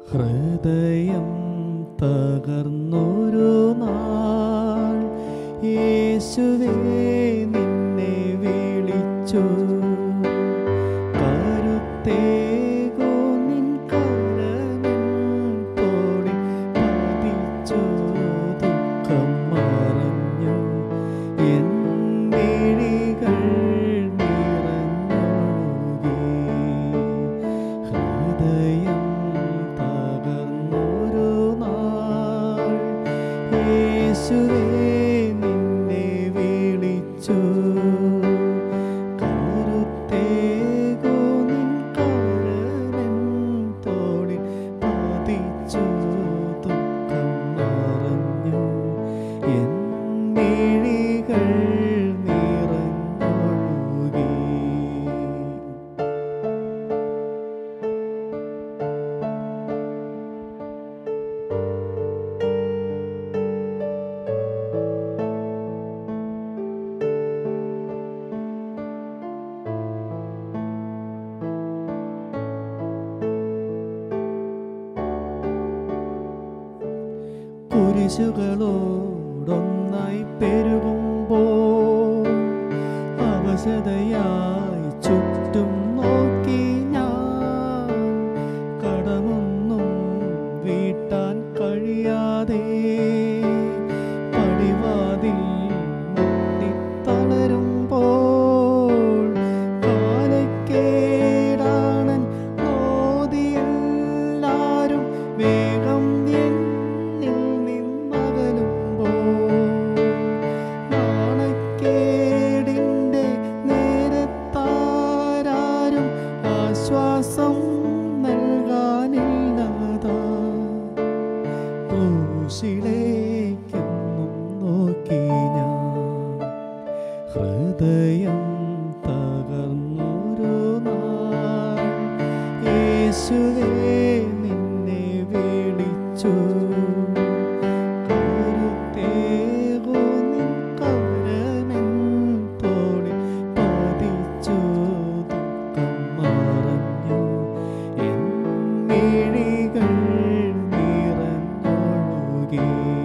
ഹൃദയം തകർന്നൊരു നാൾ യേശുവേ നിന്നെ വിളിച്ചു കരുത്തേകോ നിൻ കരമെൻ തോളിൽ പതിച്ചു ദുഃഖം മറഞ്ഞു എൻ മിഴികൾ നിറഞ്ഞൊഴുകി ഹൃദയം തകർന്നൊരു നാൾ യേശുവേ നിന്നെ വിളിച്ചു കരുത്തേകോ നിൻ കരനെൻ തോളിൽ പതിച്ചു ദുഃഖം മറഞ്ഞു എൻ മിഴികൾ നിറഞ്ഞൊഴുകി കുരിശുകളോടൊന്നായി പെരുകുമ്പോൾ അവശതയായി ചുറ്റും നോക്കി ഞാൻ കടമൊന്നും വീട്ടാൻ കഴിയാതെ പടിവാതിൽ മുട്ടിത്തളരുമ്പോൾ കാലക്കേടാണൻ ഓതിയെല്ലാരും വേഗം എന്നിൽ നിന്നകലുമ്പോൾ നാണക്കേടിൻ്റെ നേരത്താരും ആശ്വാസം നൽകാനില്ലാതാ ക്രൂശിലേക്കെന്നും നോക്കി ഞാൻ ഹൃദയം തകർന്നൊരു നാൾ യേശുവേ നിന്നെ വിളിച്ചു കരുത്തേകോ നിൻ കരമെൻ തോളിൽ പതിച്ചു ദുഃഖം മറഞ്ഞു എൻ മിഴികൾ നിറഞ്ഞൊഴുകി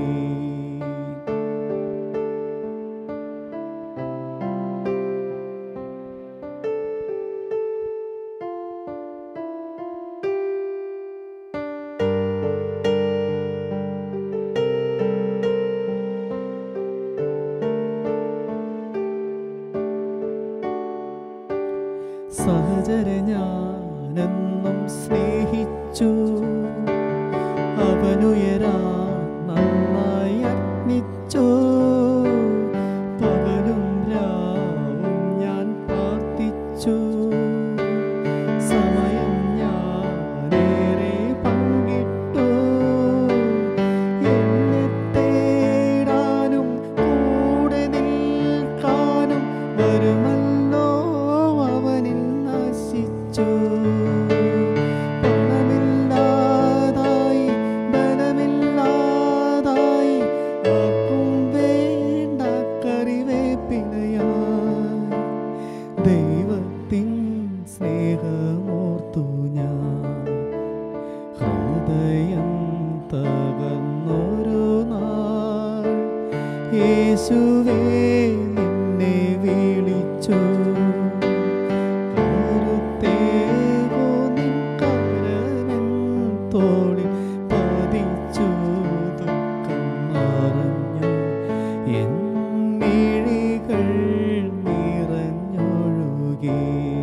സഹചര ഞാനെന്നും സ്നേഹിച്ചു അവനുയരാ നന്നായി യത്നിച്ചു പകലും രാവും ഞാൻ പ്രാർത്ഥിച്ചു സമയം ഞാനേറെ പങ്കിട്ടു എന്നെ തേടാനും കൂടെ നിൽക്കാനും വരുമല്ലോ അവനിൽ നശിച്ചു പണമില്ലാതായി ബലമില്ലാതായി ആർക്കും വേണ്ട കറിവേപ്പിലയായി ദൈവത്തിൻ സ്നേഹമോർത്തു ഞാൻ ഹൃദയം തകർന്നൊരു നാൾ യേശുവേ നിന്നെ വിളിച്ചു കരുത്തേകോ നിൻ കരമെൻ തോളിൽ പതിച്ചു ദുഃഖം മറഞ്ഞു എൻ മിഴികൾ നിറഞ്ഞൊഴുകി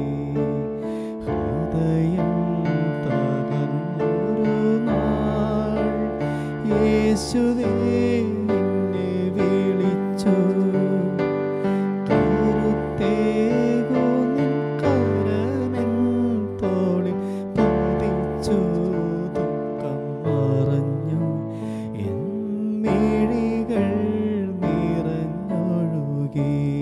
ഹൃദയം തകർന്നൊരു നാൾ യേശുവേ നിന്നെ വിളിച്ചു കരുത്തേകോ നിൻ കരമെൻ തോളിൽ പതിച്ചു ദുഃഖം മറഞ്ഞു എൻ മിഴികൾ നിറഞ്ഞൊഴുകി